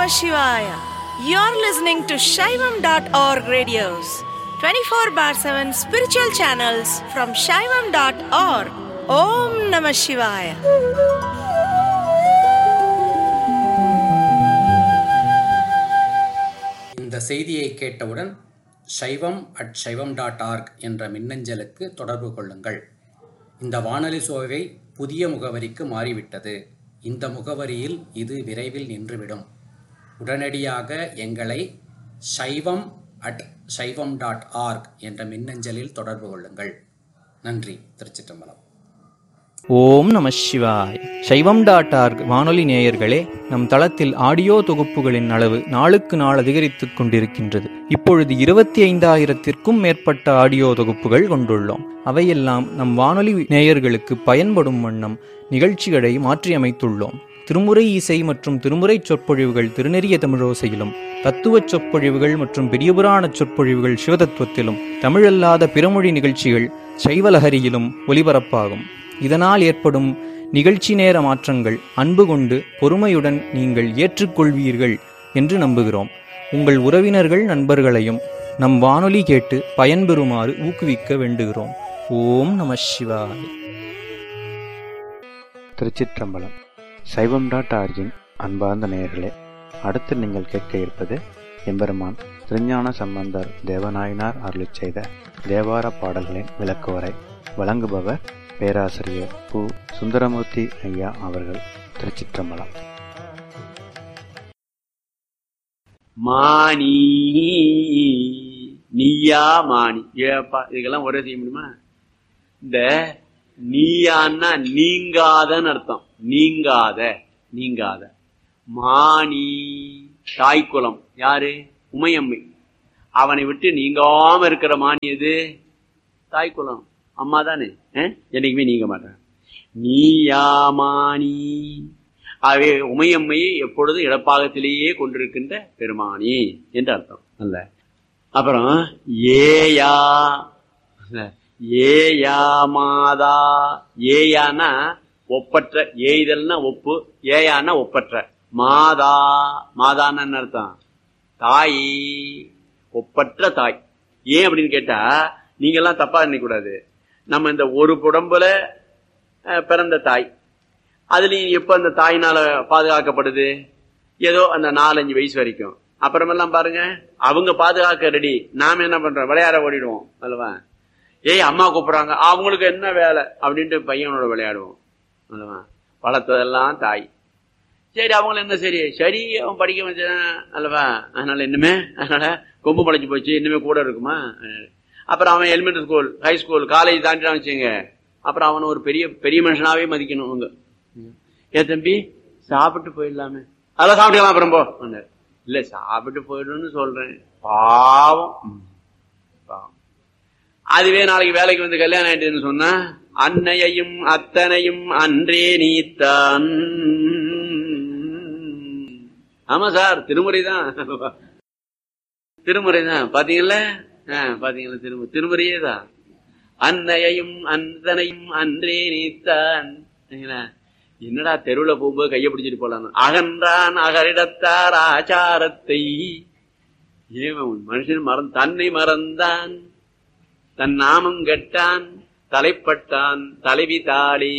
Shivaya. You're listening to Shaivam.org radios, 24 bar 7 spiritual channels from Shaivam.org. Om Namah Shivaya. இந்த செய்தியை கேட்டவுடன் சைவம் at சைவம் டாட் ஆர்க் என்ற மின்னஞ்சலுக்கு தொடர்பு கொள்ளுங்கள் இந்த வானொலி சோவை புதிய முகவரிக்கு மாறிவிட்டது இந்த முகவரியில் இது விரைவில் நின்றுவிடும் உடனடியாக எங்களை சைவம் அட் சைவம் டாட் ஆர்க் என்ற மின்னஞ்சலில் தொடர்பு கொள்ளுங்கள் நன்றி திருச்சிற்றம்பலம் ஓம் நம சிவாய் சைவம் டாட் ஆர்க் வானொலி நேயர்களே நம் தளத்தில் ஆடியோ தொகுப்புகளின் அளவு நாளுக்கு நாள் அதிகரித்துக் கொண்டிருக்கின்றது இப்பொழுது இருபத்தி ஐந்தாயிரத்திற்கும் மேற்பட்ட ஆடியோ தொகுப்புகள் கொண்டுள்ளோம் அவையெல்லாம் நம் வானொலி நேயர்களுக்கு பயன்படும் வண்ணம் நிகழ்ச்சிகளை மாற்றியமைத்துள்ளோம் திருமுறை இசை மற்றும் திருமுறை சொற்பொழிவுகள் திருநெறிய தமிழோசையிலும் தத்துவச் சொற்பொழிவுகள் மற்றும் பெரியபுராண சொற்பொழிவுகள் சிவதத்துவத்திலும் தமிழல்லாத பிறமொழி நிகழ்ச்சிகள் சைவலஹரியிலும் ஒலிபரப்பாகும் இதனால் ஏற்படும் நிகழ்ச்சி நேர மாற்றங்கள் அன்பு கொண்டு பொறுமையுடன் நீங்கள் ஏற்றுக்கொள்வீர்கள் என்று நம்புகிறோம் உங்கள் உறவினர்கள் நண்பர்களையும் நம் வானொலி கேட்டு பயன்பெறுமாறு ஊக்குவிக்க வேண்டுகிறோம் ஓம் நம சிவாய் திருச்சிற்றம்பலம் சைவம் டாட் ஆர்ஜின் அன்பார்ந்த நேயர்களே அடுத்து நீங்கள் கேட்க இருப்பது எம்பெருமான் திருஞான சம்பந்தர் தேவநாயனார் அருளிச் செய்த தேவார பாடல்களின் விளக்குவரை வழங்குபவர் பேராசிரியர் பு சுந்தரமூர்த்தி ஐயா அவர்கள் திருச்சிற்றம்பலம் மானி நீயா மானி ஏப்பா இதுக்கெல்லாம் ஒரே செய்ய முடியுமா இந்த நீயான்னா நீங்காதன்னு அர்த்தம் நீங்காத நீங்காத மானி தாய்க்குலம் யாரு உமையம்மை அவனை விட்டு நீங்காம இருக்கிற மானி எது தாய்க்குலம் அம்மா தானே அஹ்? என்னைக்குமே நீங்க மாட்டேன் நீயா மானி ஆகவே உமையம்மையை எப்பொழுதும் இடப்பாகத்திலேயே கொண்டிருக்கின்ற பெருமானி என்று அர்த்தம் அல்ல அப்புறம் ஏயா இல்ல, ஏயா மாதா ஏயானா ஒப்பற்ற ஏய்தல்னா ஒப்பு ஏயானா ஒப்பற்ற மாதா மாதான்னு என்ன அர்த்தம் தாய் ஒப்பற்ற தாய் ஏன் அப்படின்னு கேட்டா நீங்க எல்லாம் தப்பா நினைக்க கூடாது நம்ம இந்த ஒரு புடம்புல அஹ், பிறந்த தாய் அதுலயும் எப்ப அந்த தாயினால பாதுகாக்கப்படுது ஏதோ அந்த நாலஞ்சு வயசு வரைக்கும் அப்புறமெல்லாம் பாருங்க அவங்க பாதுகாக்க ரெடி நாம என்ன பண்றோம் விளையாட ஓடிடுவோம் அல்லவா ஏய் அம்மா கூப்பிடுறாங்க அவங்களுக்கு என்ன வேலை அப்படின்ட்டு பையனோட விளையாடுவோம் அல்லவா வளர்த்ததெல்லாம் தாய் சரி அவங்கள என்ன சரி சரி அவன் படிக்க வச்சான் அல்லவா அதனால இன்னுமே அதனால கொம்பு முளைச்சு போச்சு இன்னுமே கூட இருக்குமா அப்புறம் அவன் elementary school high school college தாண்டிட்டான் வச்சுங்க அப்புறம் அவனை ஒரு பெரிய பெரிய மனுஷனாவே மதிக்கணும் அவங்க ஏ தம்பி சாப்பிட்டு போயிடலாமே அதெல்லாம் சாப்பிட்டுக்கலாம் அப்புறம் போ சொன்னாரு. இல்ல சாப்பிட்டு போயிடும்னு சொல்றேன் பாவம் ம். பாவம் அதுவே நாளைக்கு வேலைக்கு வந்து கல்யாணம் ஆயிட்டுன்னு சொன்னா அன்னையையும் அத்தனையும் அன்றே நீத்தான் ஆமா சார் திருமுறை தான் திருமுறை தான் பாத்தீங்கல்ல ஆ, பாத்தீங்களா திருமு திருமுறையே தான் அன்னையையும் அந்தனையும் அன்றே நீத்தான் சரிங்களா? என்னடா தெருவுல போகும்போது கைய பிடிச்சிட்டு போலாம் அகன்றான் அகரிடத்தார் ஆச்சாரத்தை ஏன் மனுஷன் மறந்து தன்னை மறந்தான் தன் நாமம் கெட்டான் தலைப்பட்டான் தலைவி தாளி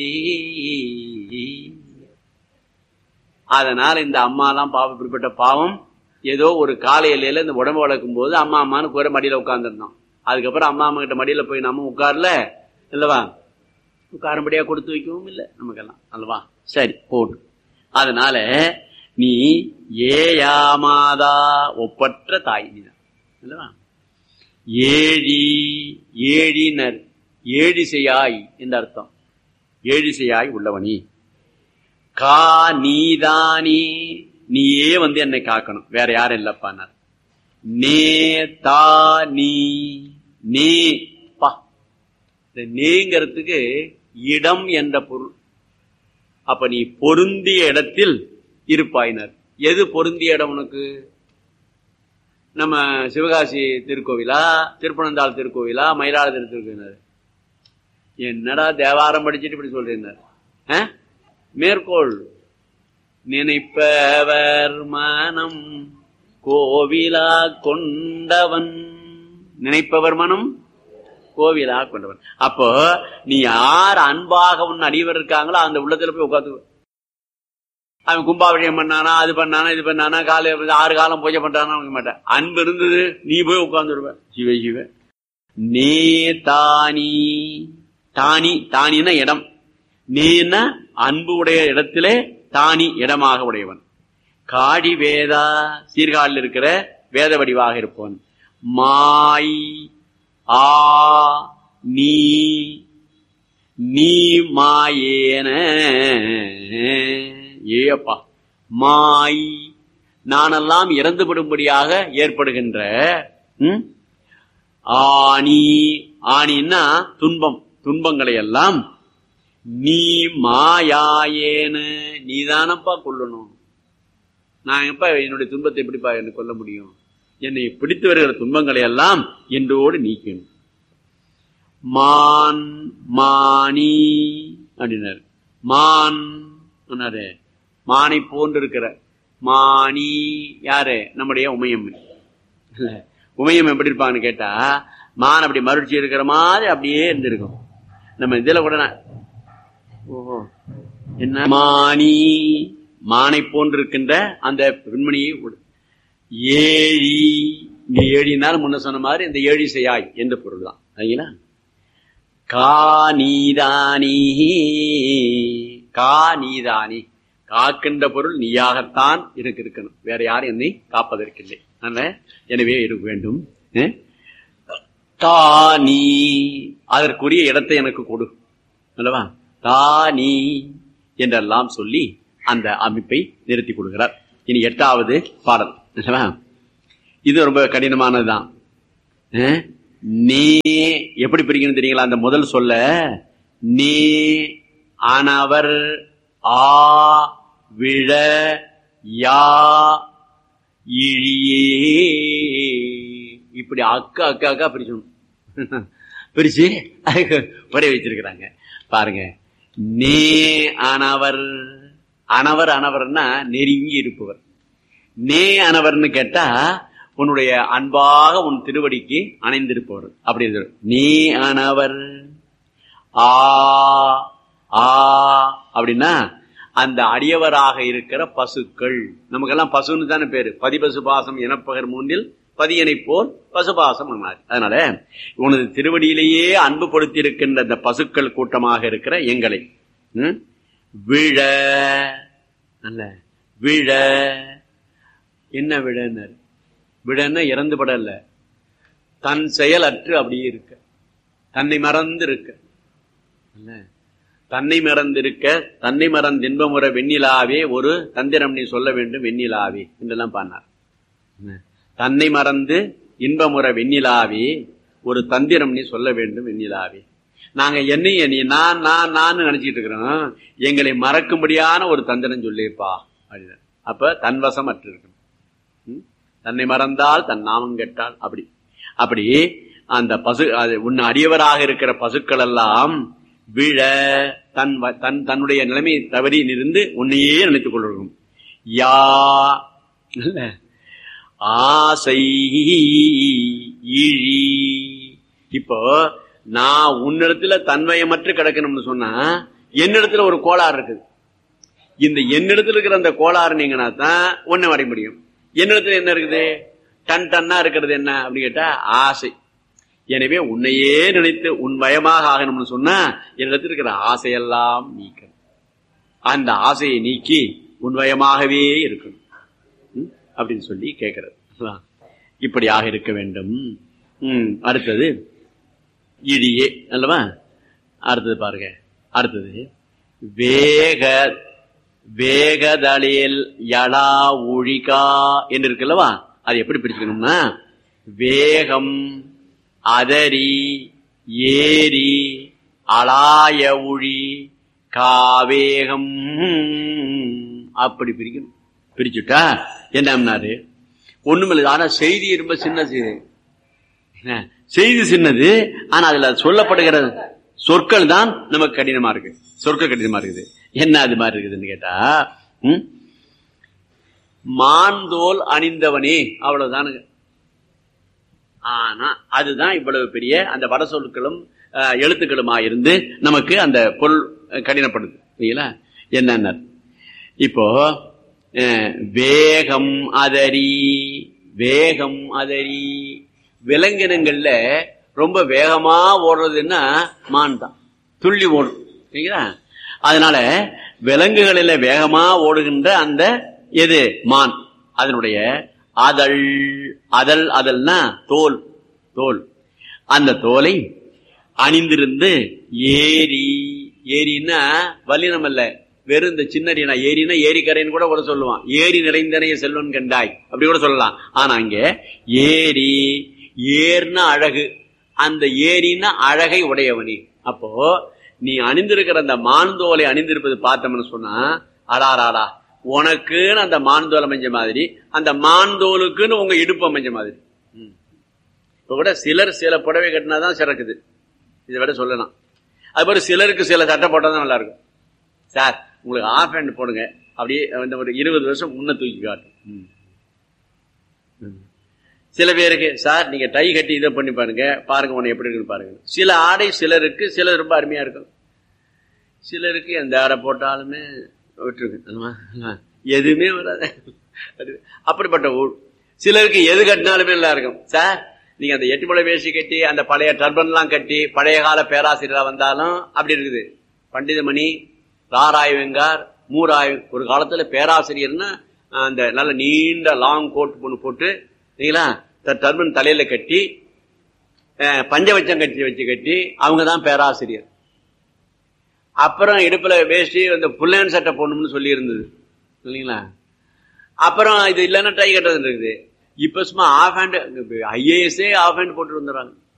அதனால இந்த அம்மாலாம் பாவம் இப்படிப்பட்ட பாவம் ஏதோ ஒரு காலையில இந்த உடம்பு வளர்க்கும் போது அம்மா அம்மான்னு கூற மடியில உட்கார்ந்துருந்தோம் அதுக்கப்புறம் அம்மா அம்மா கிட்ட மடியில போய் நம்ம உட்கார்ல இல்லவா உட்காரும்படியா கொடுத்து வைக்கவும் இல்லை நமக்கெல்லாம் அல்லவா சரி போட்டு அதனால நீ ஏயாமாதா ஒப்பற்ற தாய் நீதான் அல்லவா ஏழி ஏழினர் ஏழிசையாய் என்று அர்த்தம் ஏழிசையாய் உள்ளவனி கா நீதானே நீயே வந்து என்னை காக்கணும் வேற யாரும் இல்லப்பான்னார் நே தா நீ நே பா இந்த நேங்கிறதுக்கு இடம் என்ற பொருள் அப்ப நீ பொருந்திய இடத்தில் இருப்பாயினர் எது பொருந்திய இடம் உனக்கு நம்ம சிவகாசி திருக்கோவிலா திருப்பனந்தாள் திருக்கோவிலா மயிலாடுதுறை திருக்கோவிலா என்னடா தேவாரம் படிச்சுட்டு இப்படி சொல்றீங்க மேற்கோள் நினைப்பவர் மனம் கோவிலா கொண்டவன் நினைப்பவர் மனம் கோவிலா கொண்டவன் அப்போ நீ யார் அன்பாக உன் அடியவர் இருக்காங்களோ அந்த உள்ளத்துல போய் உட்காந்து அவன் கும்பாபிஷேகம் பண்ணானா அது பண்ணானா இது பண்ணானா காலை ஆறு காலம் பூஜை பண்றானா வைக்க மாட்டேன் அன்பு இருந்தது நீ போய் உட்கார்ந்துருவ சிவ சிவ நே தானி தானி தானின்னா இடம் நீன்னா அன்பு உடைய இடத்திலே தானி இடமாக உடையவன் காடி வேதா சீர்காழில் இருக்கிற வேத வடிவாக இருப்பவன் மாய் ஆ நீ நீ மாயேன ஏப்பா மாய் நானெல்லாம் இறந்துபடும்படியாக ஏற்படுகின்ற ம்? ஆணி ஆணின்னா துன்பம் துன்பங்களை எல்லாம் நீ மாயாயேன்னு நீதானப்பா கொல்லணும் நான் எப்ப என்னுடைய துன்பத்தை எப்படிப்பா என்ன கொல்ல முடியும் என்னை பிடித்து வருகிற துன்பங்களை எல்லாம் என்றோடு நீக்கணும் மான் மானி அப்படின்னாரு மான் சொன்னாரு மானை போன்று இருக்கிற மானி யாரு நம்முடைய உமையம் இல்ல உமையம் எப்படி இருப்பாங்கன்னு கேட்டா மான் அப்படி மறுச்சி இருக்கிற மாதிரி அப்படியே இருந்திருக்கும் நம்ம இதுல கூட நான் ஓஹோ என்ன மானி மானை போன்றிருக்கின்ற அந்த பெண்மணியை உட- ஏழி இங்க ஏழினால் முன்ன சொன்ன மாதிரி இந்த ஏழி செய்யாய் என்ற பொருள் தான் சரிங்களா கா நீதானி கா நீதானி காக்கின்ற பொருள் நீயாகத்தான் இருக்கு இருக்கணும் வேற யாரும் என்னை காப்பதற்கில்லை அதனால எனவே இருக்க வேண்டும் அஹ்? தா நீ அதற்குரிய இடத்தை எனக்கு கொடு அல்லவா தா நீ என்றெல்லாம் சொல்லி அந்த அமைப்பை நிறுத்தி கொடுக்கிறார் இனி எட்டாவது பாடல் அல்லவா இது ரொம்ப கடினமானதுதான் அஹ்? நே எப்படி பிரிக்கணும் தெரியுங்களா அந்த முதல் சொல்ல நே ஆனவர் ஆ விழ யா இழியே இப்படி அக்கா அக்கா அக்கா பிரிச்சணும் பிரிச்சு அதுக்கு ஒரே வச்சிருக்கிறாங்க பாருங்க நே அனவர் அனவர் அனவர்னா நெருங்கி இருப்பவர் நே அனவர்னு கேட்டா உன்னுடைய அன்பாக உன் திருவடிக்கு அணைந்திருப்பவர் அப்படி இருக்கு நீ அனவர் ஆ ஆ அப்படின்னா அந்த அடியவராக இருக்கிற பசுக்கள் நமக்கெல்லாம் பசுன்னு தானே பேரு பதிபசு பாசம் இனப்பகர் மூன்றில் பதியனை போல் பசுபாசம் என்னார். அதனால உனது திருவடியிலேயே அன்பு படுத்தி இருக்கின்ற அந்த பசுக்கள் கூட்டமாக இருக்கிற எங்களை ம்? விழ அல்ல விழ என்ன விழனர் விழன்னா இறந்து படல தன் செயல் அற்று அப்படியே இருக்க தன்னை மறந்து இருக்க அல்ல தன்னை மறந்திருக்க தன்னை மறந்து இன்பமுற வெண்ணிலாவே ஒரு தந்திரம் நீ சொல்ல வேண்டும் வெண்ணிலாவே என்றெல்லாம் பாடினார் என்ன? தன்னை மறந்து இன்பமுற வெண்ணிலாவே ஒரு தந்திரம் நீ சொல்ல வேண்டும் வெண்ணிலாவே நாங்க என்னைய நீ நான் நான் நான் நினைச்சிட்டு இருக்கிறோம் எங்களை மறக்கும்படியான ஒரு தந்திரம் சொல்லிப்பா அப்படின்னு அப்ப தன்வசம் அற்று இருக்கணும் ம்? தன்னை மறந்தால் தன் நாமம் கெட்டால் அப்படி அப்படி அந்த பசு அது உன் அடியவராக இருக்கிற பசுக்கள் எல்லாம் விழ தன் வ- தன் தன்னுடைய நிலைமை தவறி இருந்து உன்னையே நினைத்துக் கொண்டிருக்கும் யா இல்ல ஆசை இழி இப்போ நான் உன்னிடத்துல தன்மயமற்று கிடக்கணும்னு சொன்னா என்னிடத்துல ஒரு கோளாறு இருக்குது இந்த என்னிடத்துல இருக்கிற அந்த கோளாறு நீங்கன்னா தான் ஒண்ணு வரைய முடியும் என்னிடத்துல என்ன இருக்குது டன் டன்னா இருக்கிறது என்ன அப்படின்னு கேட்டா ஆசை எனவே உன்னையே நினைத்து உன் பயமாக ஆகணும்னு சொன்னா என்னிடத்தில் இருக்கிற ஆசையெல்லாம் நீக்கணும் அந்த ஆசையை நீக்கி உன்வயமாகவே இருக்கணும் ம்? அப்படின்னு சொல்லி கேட்கிறது அதான். இப்படியாக இருக்க வேண்டும் ம், அடுத்தது இடியே அல்லவா அடுத்தது பாருங்க அடுத்தது வேக வேகதலில் யலா ஒழிகா என்று இருக்குல்லவா அது எப்படி பிரிச்சுக்கணும்னா வேகம் அதரி ஏரி அலாய ஒழி காவேகம் அப்படி பிரிக்கணும் பிரிச்சுட்டா என்னம்னாரு ஒண்ணுமில்லை ஆனா செய்தி ரொம்ப சின்ன செய்தி என்ன? செய்தி சின்னது ஆனா அதுல சொல்லப்படுகிற சொற்கள் தான் நமக்கு கடினமா இருக்கு சொற்கள் கடினமா இருக்குது என்ன அது மாதிரி இருக்குதுன்னு கேட்டா ம்? மான்தோல் அணிந்தவனே அவ்வளவுதானுங்க ஆனா அதுதான் இவ்வளவு பெரிய அந்த வட சொற்களும் அஹ், எழுத்துக்களுமா இருந்து நமக்கு அந்த பொருள் அஹ், கடினப்படுது சரிங்களா என்னென்ன இப்போ அஹ், வேகம் அதரி வேகம் அதரி விலங்கினங்கள்ல ரொம்ப வேகமா ஓடுறதுன்னா மான் தான் துள்ளி ஓடும் சரிங்களா அதனால விலங்குகளில வேகமா ஓடுகின்ற அந்த எது மான் அதனுடைய அதழ் அதழ் அதழ்னா தோல் தோல் அந்த தோலை அணிந்திருந்து ஏரி ஏரின்னா வல்லினம் அல்ல வெறும் இந்த சின்னரினா ஏரினா ஏரிக்கரைன்னு கூட கூட சொல்லுவான் ஏரி நிறைந்தனைய செல்வன் கண்டாய் அப்படி கூட சொல்லலாம் ஆனா இங்க ஏரி ஏர்னா அழகு அந்த ஏரின்னா அழகை உடையவனி அப்போ நீ அணிந்திருக்கிற அந்த மான்தோலை அணிந்திருப்பது பார்த்தோம்னு சொன்னா அடாராடா உனக்குன்னு அந்த மான்தோல் அமைஞ்ச மாதிரி அந்த மான்தோலுக்குன்னு உங்க இடுப்பு அமைஞ்ச மாதிரி ம். இப்ப கூட சிலர் சில புடவை கட்டினாதான் சிறக்குது இதை விட சொல்லலாம் அது மாதிரி சிலருக்கு சில சட்டை போட்டால் தான் நல்லா இருக்கும் சார் உங்களுக்கு ஆஃப் ஹேண்ட் போடுங்க அப்படியே இந்த ஒரு இருபது வருஷம் முன்ன தூக்கி காட்டும் ம். ம். சில பேருக்கு சார் நீங்க டை கட்டி இதை பண்ணி பாருங்க பாருங்க உன்னை எப்படி இருக்குன்னு பாருங்க சில ஆடை சிலருக்கு சில ரொம்ப அருமையா இருக்கும் சிலருக்கு எந்த ஆடை போட்டாலுமே விட்டுருக்கு ஆமா. எதுவுமே வராது அது அப்படிப்பட்ட ஊர் சிலருக்கு எது கட்டினாலுமே நல்லா இருக்கும் சார் நீங்க அந்த எட்டு முளை வேஷ்டி கட்டி அந்த பழைய டர்பன்லாம் கட்டி பழைய கால பேராசிரியரா வந்தாலும் அப்படி இருக்குது பண்டிதமணி ராராய் வெங்கார் மூராய் ஒரு காலத்துல பேராசிரியர்னா அந்த நல்ல நீண்ட லாங் கோட் ஒன்று போட்டு சரிங்களா டர்பன் தலையில கட்டி அஹ், பஞ்சவச்சம் கட்டி வச்சு கட்டி அவங்க தான் பேராசிரியர் அப்புறம் இடுப்புல வேஷ்டி அந்த புல்லன் சட்டை போடணும்னு சொல்லி இருந்தது இல்லைங்களா அப்புறம் இது இல்லைன்னா டை கட்டுறது இருக்குது இப்ப சும்மா ஆஃப் ஹேண்ட் ஐஏஎஸ்ஏ ஆஃப் ஹேண்ட் போட்டு வந்துடுறாங்க